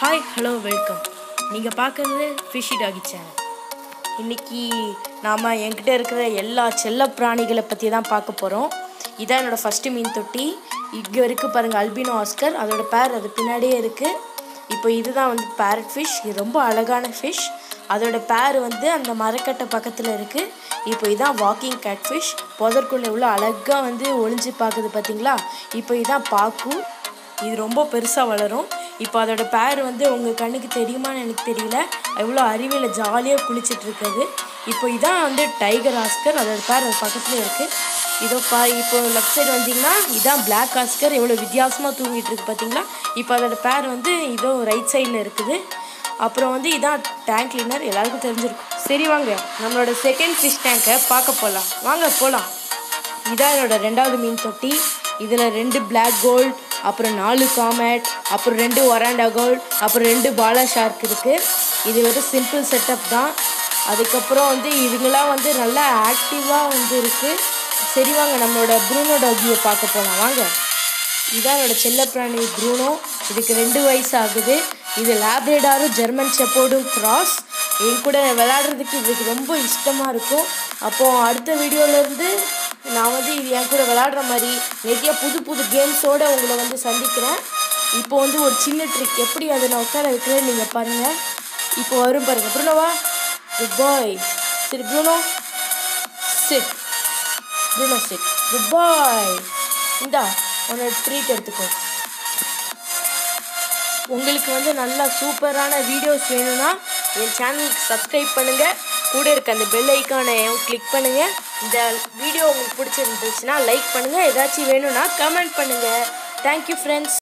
hi hello welcome நீங்கள் பார்க்குறது fishy டாகி சேனல் இன்னைக்கு நாம் என்கிட்ட இருக்கிற எல்லா செல்ல பிராணிகளை பற்றி தான் பார்க்க போகிறோம் இதான் என்னோடய ஃபஸ்ட்டு மீன் தொட்டி இங்கே இருக்குது பாருங்கள் அல்பினோ ஆஸ்கர் அதோட பேர் அது பின்னாடியே இருக்குது இப்போ இதுதான் வந்து பேரட் ஃபிஷ் இது ரொம்ப அழகான ஃபிஷ் அதோட பேர் வந்து அந்த மரக்கட்டை பக்கத்தில் இருக்குது இப்போ இதான் வாக்கிங் கேட் ஃபிஷ் புதற்குள்ளே எவ்வளோ அழகாக வந்து ஒளிஞ்சு பார்க்குது பார்த்தீங்களா இப்போ இதான் பாக்கு இது ரொம்ப பெருசாக வளரும் இப்போ அதோட பேர் வந்து உங்கள் கண்ணுக்கு தெரியுமான்னு எனக்கு தெரியல எவ்வளோ அருவியில் ஜாலியாக குளிச்சிட்டு இருக்குது இப்போ இதான் வந்து டைகர் ஆஸ்கர் அதோட பேர் அது பக்கத்தில் இருக்குது இதோ பா இப்போ லெஃப்ட் சைடு வந்தீங்கன்னா இதான் பிளாக் ஆஸ்கர் எவ்வளோ வித்தியாசமாக தூங்கிட்டு இருக்கு பார்த்தீங்களா இப்போ அதோட பேர் வந்து இதோ ரைட் சைடில் இருக்குது அப்புறம் வந்து இதான் டேங்க் கிளீனர் எல்லாருக்கும் தெரிஞ்சிருக்கும் சரி வாங்க நம்மளோட செகண்ட் ஃபிஷ் டேங்கை பார்க்க போகலாம் வாங்க போகலாம் இதான் என்னோட ரெண்டாவது மீன் தொட்டி இதில் ரெண்டு பிளாக் கோல்ட் அப்புறம் நாலு காமேட் அப்புறம் ரெண்டு ஒராண்டா கோல்ட் அப்புறம் ரெண்டு பாலா ஷார்க் இருக்குது இது வந்து சிம்பிள் செட்டப் தான் அதுக்கப்புறம் வந்து இதுங்களாம் வந்து நல்லா ஆக்டிவாக வந்து இருக்குது சரி வாங்க நம்மளோட ப்ரூனோ டாகியை பார்க்க போகலாம் வாங்க இதான் என்னோட செல்லப்பிராணி ப்ரூனோ இதுக்கு ரெண்டு வயசு ஆகுது இது லேப்ரேடாரும் ஜெர்மன் செப்போர்டும் கிராஸ் என் கூட விளையாடுறதுக்கு இதுக்கு ரொம்ப இஷ்டமாக இருக்கும் அப்போது அடுத்த வீடியோலேருந்து நான் வந்து இது என் கூட விளையாடுற மாதிரி நிறைய புது புது கேம்ஸோடு உங்களை வந்து சந்திக்கிறேன் இப்போ வந்து ஒரு சின்ன ட்ரிக் எப்படி அதை நான் உட்கார வைக்கிறேன்னு நீங்கள் பாருங்கள் இப்போ வரும் பாருங்கள் ப்ரூனோவா குட் பாய் சரி Bruno sit Bruno sit good boy இந்தா உன்னோட ட்ரீட் எடுத்துக்கோ உங்களுக்கு வந்து நல்லா சூப்பரான வீடியோஸ் வேணும்னா என் சேனலுக்கு சப்ஸ்கிரைப் பண்ணுங்கள் கூட இருக்க அந்த பெல் ஐக்கானை கிளிக் பண்ணுங்கள் இந்த வீடியோ உங்களுக்கு பிடிச்சிருந்துச்சுன்னா லைக் பண்ணுங்கள் ஏதாச்சும் வேணும்னா கமெண்ட் பண்ணுங்கள் தேங்க்யூ ஃப்ரெண்ட்ஸ்